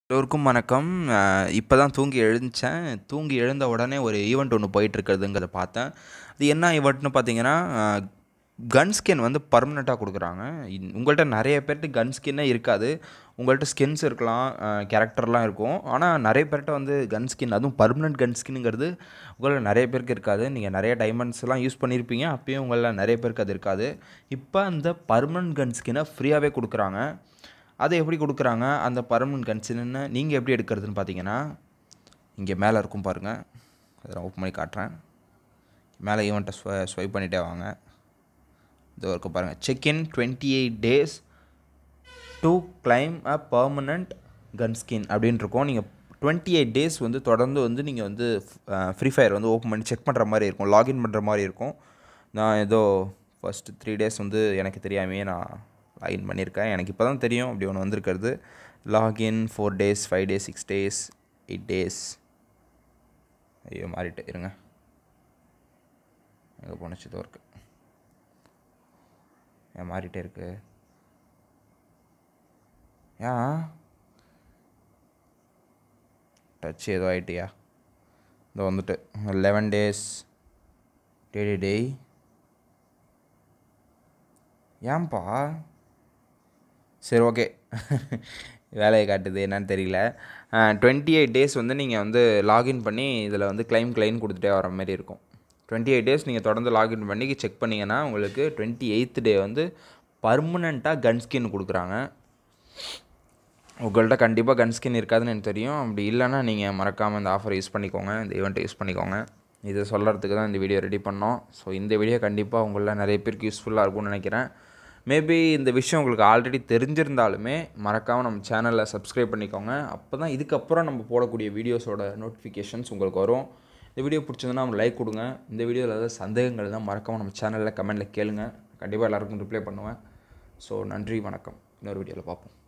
எல்லோருக்கும் வணக்கம் இப்போ தான் தூங்கி எழுந்திச்சேன் தூங்கி எழுந்த உடனே ஒரு ஈவெண்ட் ஒன்று போயிட்டுருக்கிறதுங்கிறத பார்த்தேன் அது என்ன ஈவெண்ட்னு பார்த்தீங்கன்னா கன் ஸ்கின் வந்து பர்மனெண்ட்டாக கொடுக்குறாங்க இன்- உங்கள்கிட்ட நிறைய பேர்ட்டு கன் ஸ்கின்னே இருக்காது உங்கள்கிட்ட ஸ்கின்ஸ் இருக்கலாம் கேரக்டர்லாம் இருக்கும் ஆனால் நிறைய பேர்கிட்ட வந்து கன் ஸ்கின் அதுவும் பர்மனெண்ட் கன் ஸ்கின்னுங்கிறது உங்களில் நிறைய பேருக்கு இருக்காது நீங்கள் நிறைய டைமண்ட்ஸ்லாம் யூஸ் பண்ணியிருப்பீங்க அப்பயும் உங்களில் நிறைய பேருக்கு அது இருக்காது இப்போ அந்த பர்மனெண்ட் கன் ஸ்கின்னை ஃப்ரீயாகவே கொடுக்குறாங்க அதை எப்படி கொடுக்குறாங்க அந்த பர்மனெண்ட் கன்சின்னு நீங்கள் எப்படி எடுக்கிறதுன்னு பார்த்தீங்கன்னா இங்கே மேலே இருக்கும் பாருங்கள் அதை நான் ஓப்பன் பண்ணி காட்டுறேன் மேலே ஈவெண்ட்டை ஸ்வை ஸ்வைப் பண்ணிட்டே வாங்க இதோ இருக்க பாருங்கள் check in twenty eight days to claim a permanent gun skin அப்படின்னு இருக்கும் நீங்கள் டுவெண்ட்டி எயிட் டேஸ் வந்து தொடர்ந்து வந்து நீங்கள் வந்து ஃப்ரீ ஃபயர் வந்து ஓப்பன் பண்ணி செக் பண்ணுற மாதிரி இருக்கும் லாகின் பண்ணுற மாதிரி இருக்கும் நான் ஏதோ ஃபஸ்ட்டு த்ரீ டேஸ் வந்து எனக்கு தெரியாமையே நான் லாகின் பண்ணியிருக்கேன் எனக்கு இப்போ தான் தெரியும் அப்படி ஒன்று வந்திருக்கிறது login four days five days six days eight days ஐயோ மாறிட்டு இருங்க எங்கே போனச்சு இதோ இருக்கு ஏன் மாறிட்டே இருக்கு ஏன் டச் ஏதோ ஆயிட்டியா இதோ வந்துட்டு லெவன் டேஸ் டே டே டேய் ஏன்பா சரி ஓகே வேலையை காட்டுது என்னன்னு தெரியல டுவெண்ட்டி எயிட் டேஸ் வந்து நீங்கள் வந்து லாகின் பண்ணி இதில் வந்து கிளைம் கிளைம் கொடுத்துட்டே வர மாதிரி இருக்கும் டுவெண்ட்டி எயிட் டேஸ் நீங்கள் தொடர்ந்து லாகின் பண்ணி செக் பண்ணிங்கன்னா உங்களுக்கு டுவெண்ட்டி எயித் டே வந்து பர்மனெண்ட்டாக கன் ஸ்கின் கொடுக்குறாங்க உங்கள்கிட்ட கண்டிப்பாக கன் ஸ்கின் இருக்காதுன்னு எனக்கு தெரியும் அப்படி இல்லைன்னா நீங்கள் மறக்காமல் இந்த ஆஃபர் யூஸ் பண்ணிக்கோங்க இந்த ஈவெண்ட்டை யூஸ் பண்ணிக்கோங்க இதை சொல்கிறதுக்கு தான் இந்த வீடியோ ரெடி பண்ணோம் ஸோ இந்த வீடியோ கண்டிப்பாக உங்களில் நிறைய பேருக்கு யூஸ்ஃபுல்லாக இருக்கும்னு நினைக்கிறேன் மேபி இந்த விஷயம் உங்களுக்கு ஆல்ரெடி தெரிஞ்சிருந்தாலுமே மறக்காமல் நம்ம சேனலில் சப்ஸ்கிரைப் பண்ணிக்கோங்க அப்போ தான் இதுக்கப்புறம் நம்ம போடக்கூடிய வீடியோஸோட நோட்டிஃபிகேஷன்ஸ் உங்களுக்கு வரும் இந்த வீடியோ பிடிச்சதுன்னா நம்ம லைக் கொடுங்க இந்த வீடியோவில் ஏதாவது சந்தேகங்கள் தான் மறக்காமல் நம்ம சேனலில் கமெண்ட்டில் கேளுங்க கண்டிப்பாக எல்லாருக்கும் ரிப்ளை பண்ணுவேன் ஸோ நன்றி வணக்கம் இன்னொரு வீடியோவில் பார்ப்போம்